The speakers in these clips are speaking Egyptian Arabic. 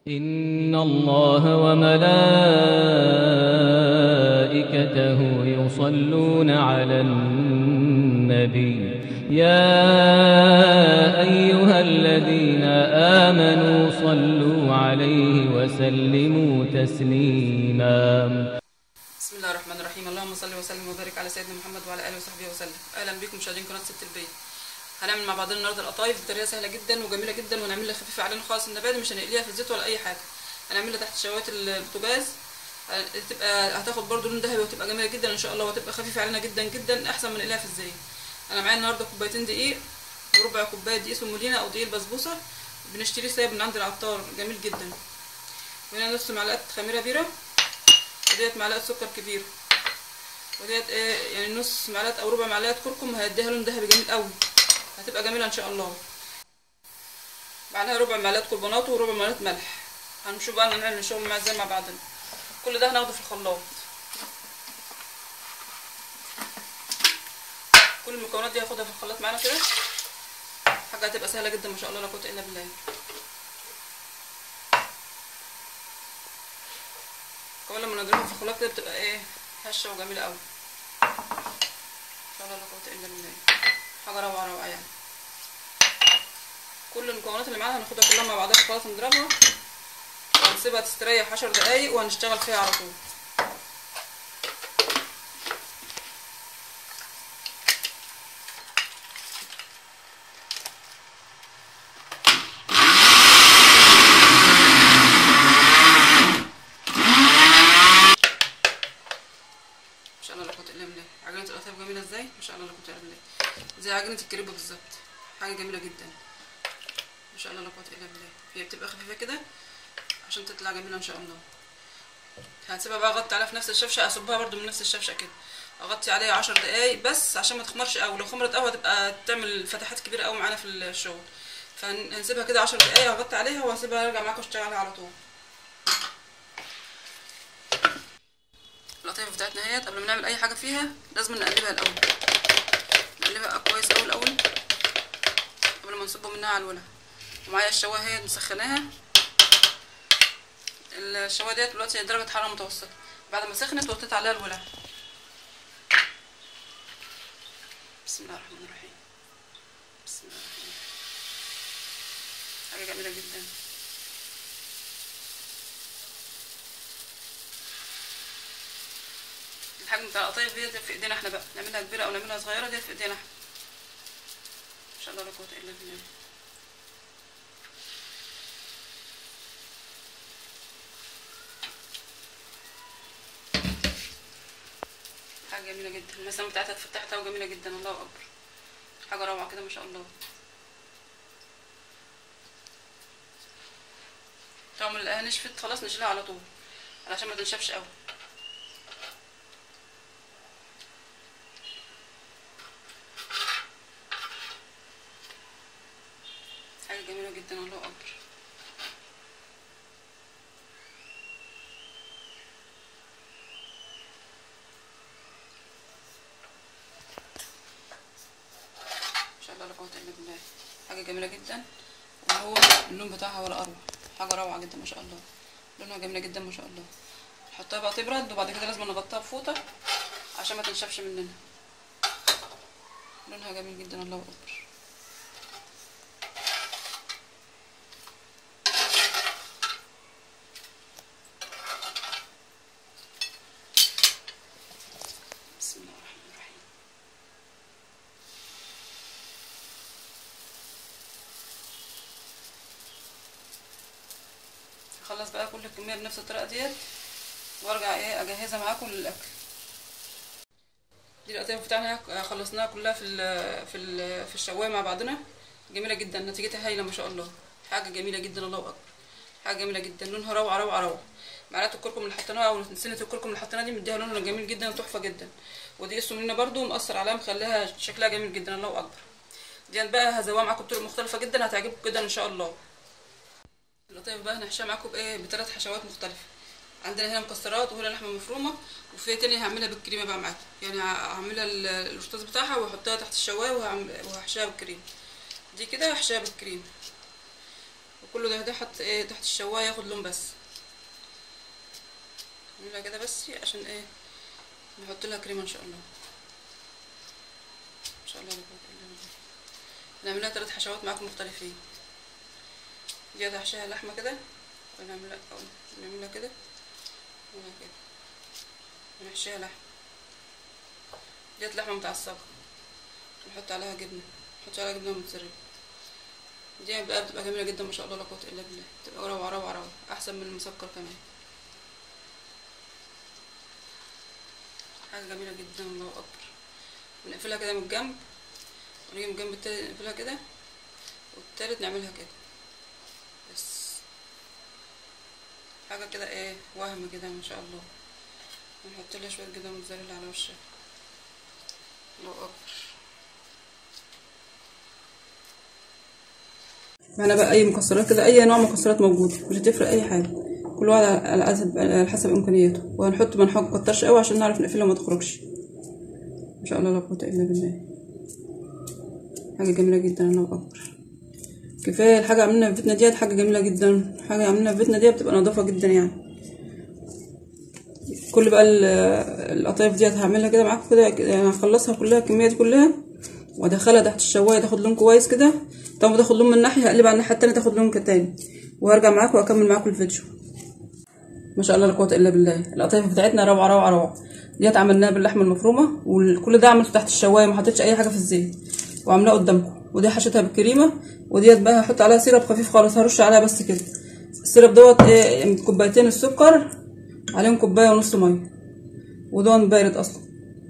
إن الله وملائكته يصلون على النبي يا أيها الذين آمنوا صلوا عليه وسلموا تسليما بسم الله الرحمن الرحيم اللهم صل وسلم وبارك على سيدنا محمد وعلى اله وصحبه وسلم اهلا بكم مشاهدين قناه ست البيت هنعمل مع بعضنا النهارده القطايف بطريقه سهله جدا وجميله جدا ونعملها خفيفه علينا خالص النبات مش هنقليها في الزيت ولا اي حاجه هنعملها تحت شوايه البوتاجاز تبقى هتاخد برضو لون ذهبي وتبقى جميله جدا ان شاء الله وهتبقى خفيفه علينا جدا جدا احسن من نقليها في الزيت انا معايا النهارده كوبايتين دقيق وربع كوبايه دقيق سمولينا او دقيق البسبوسه بنشتريه سايب من عند العطار جميل جدا وهنا نص معلقه خميره بيره وديت معلقه سكر كبيره وديت ايه يعني نص معلقه او ربع معلقه كركم هيديها لون ذهبي جميل قوي هتبقى جميله ان شاء الله بعدها ربع معلقه كربونات وربع معلقه ملح هنشوف بقى نعمل الشغل مع ازاي مع بعضنا كل ده هناخده في الخلاط كل المكونات دي هاخدها في الخلاط معانا كده حاجه هتبقى سهله جدا ما شاء الله لا قوه الا بالله كمان لما نضربها في الخلاط كده بتبقى ايه هشه وجميله قوي ان شاء الله لا قوه الا بالله حاجه روعه روعه يعني كل المكونات اللي معانا هناخدها كلها مع بعضها في الخلاط نضربها وهنسيبها تستريح عشر دقايق وهنشتغل فيها على طول ما شاء الله لا قوه الا بالله عجينه القطايف جميله ازاي ما شاء الله لا قوه الا بالله زي عجينه الكريبه بالظبط حاجه جميله جدا ما شاء الله لا قوه الا بالله هي بتبقى خفيفه كده عشان تطلع جميله ان شاء الله هنسيبها بقى اغطي عليها في نفس الشفشه اصبها برده من نفس الشفشه كده اغطي عليها عشر دقايق بس عشان ما تخمرش قوي لو خمرت قوي هتبقى تعمل فتحات كبيره قوي معانا في الشغل فهنسيبها كده عشر دقايق اغطي عليها وهسيبها ارجع معاكم اشتغل عليها على طول القطايف بتاعتنا اهيت قبل ما نعمل اي حاجه فيها لازم نقلبها الاول نقلبها كويس قوي الاول قبل ما نصب منها على الولا ومعايا الشوايه اهي مسخناها الشوايه ديت دلوقتي درجه حراره متوسطه بعد ما سخنت وطيت عليها الولا بسم الله الرحمن الرحيم بسم الله الرحمن الرحيم حاجه جميله جدا الحجم بتاع القطايف ديت في ايدينا احنا بقى نعملها كبيره او نعملها صغيره ديت في ايدينا احنا ان شاء الله لا قوه الا بالله حاجه جميله جدا المسام بتاعتها اتفتحتها وجميله جدا الله اكبر حاجه روعه كده ما شاء الله طبعا نلاقيها نشفت خلاص نشيلها على طول علشان ما تنشفش قوي حاجه جميله جدا الله اكبر ان شاء الله لا قوه الا بالله حاجه جميله جدا وهو اللون بتاعها ولا اروع حاجه روعه جدا ما شاء الله لونها جميله جدا ما شاء الله نحطها بقى تبرد وبعد كده لازم نغطيها بفوطه عشان ما تنشفش مننا لونها جميل جدا الله اكبر بسم الله الرحمن الرحيم هخلص بقى كل الكميه بنفس الطريقه ديت وارجع ايه اجهزها معاكم للاكل دي القطايف بتاعنا خلصناها كلها في ال في ال في الشوايه مع بعضنا جميله جدا نتيجتها هايله ما شاء الله حاجه جميله جدا الله اكبر حاجه جميله جدا لونها روعه روعه روعه معلقه الكركم اللي حطيناها او سنه الكركم اللي حطيناها دي مديها لون جميل جدا وتحفه جدا ودي السمنه برده مأثر عليها مخليها شكلها جميل جدا الله اكبر دي بقى هزوها معاكم بطرق مختلفه جدا هتعجبكم جدا ان شاء الله القطايف بقى هنحشيها معاكم بايه بثلاث حشوات مختلفه عندنا هنا مكسرات وهنا لحمه مفرومه وفي تاني هعملها بالكريمه بقى معاكم يعني هعملها القشطاز بتاعها واحطها تحت الشوايه وهحشيها بالكريم دي كده هحشيها بالكريم وكله ده ده حط ايه تحت الشوايه ياخد لون بس نعملها كده بس عشان ايه نحط لها كريمه ان شاء الله ان شاء الله لا قوة إلا بالله. نعملها ثلاث حشوات معاكم مختلفين دي هحشيها لحمه كده ونعملها أو نعملها كده ونعملها كده ونحشيها لحمه ديت لحمه متعصبه نحط عليها جبنه نحط عليها جبنه موتزاريلا دي بقى بتبقى جميله جدا ما شاء الله لا قوه الا بالله بتبقى روعه روعه روعه احسن من المسكر كمان حاجه جميله جدا الله اكبر بنقفلها كده من الجنب ونيجي من الجنب التاني نقفلها كده والتالت نعملها كده بس حاجه كده ايه وهم كده ما شاء الله ونحط لها شويه جبنه موتزاريلا على وشها الله اكبر معنا بقى اي مكسرات كده اي نوع مكسرات موجود مش هتفرق اي حاجه كل واحد على حسب على حسب امكانياته وهنحط ما نكترش قوي عشان نعرف نقفلها وما تخرجش ما شاء الله لا قوه الا بالله حاجه جميله جدا الله اكبر كفايه الحاجه عاملينها في بيتنا ديت حاجه جميله جدا حاجه عاملينها في بيتنا ديت بتبقى نظافه جدا يعني كل بقى ال- القطايف ديت هعملها كده معاكم كده يعني هخلصها كلها الكميه دي كلها وادخلها تحت الشوايه تاخد لون كويس كده طبعا تاخد لون من ناحيه هقلبها على الناحيه التانيه تاخد لون تاني وهرجع معاكم واكمل معاكم الفيديو ما شاء الله لا قوه الا بالله القطايف بتاعتنا روعه روعه روعه ديت عملناها باللحمه المفرومه وكل ده عملته تحت الشوايه ما حطيتش اي حاجه في الزيت وعاملاه قدامكم ودي حشيتها بالكريمه وديت بقى هحط عليها سيرب خفيف خالص هرش عليها بس كده السيرب دوت ايه كوبايتين السكر عليهم كوبايه ونص ميه ودون بارد اصلا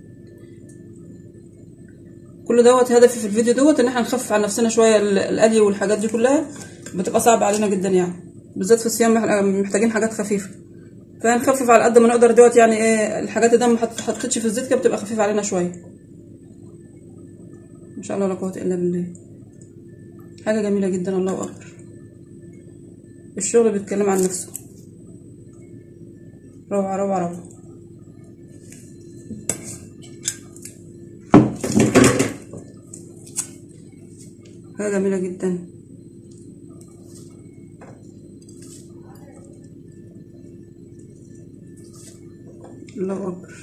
كل دوت هدفي في الفيديو دوت ان احنا نخفف عن نفسنا شويه ال- القلي والحاجات دي كلها بتبقى صعبه علينا جدا يعني بالذات في الصيام احنا محتاجين حاجات خفيفه فنخفف على قد ما نقدر دوت يعني ايه الحاجات اللي ما حط- حطيتش في الزيت كده بتبقى خفيفه علينا شويه ما شاء الله لا قوه الا بالله حاجه جميله جدا الله اكبر الشغل بيتكلم عن نفسه روعه روعه روعه حاجه جميله جدا الله اكبر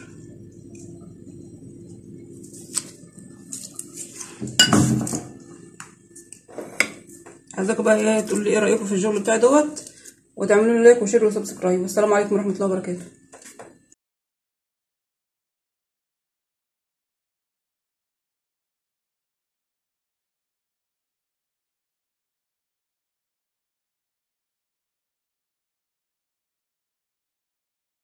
عايزاكم بقى ايه تقولوا لي ايه رايكم في الشغل بتاعي دوت وتعملوا لي لايك وشير وسبسكرايب والسلام عليكم ورحمه الله وبركاته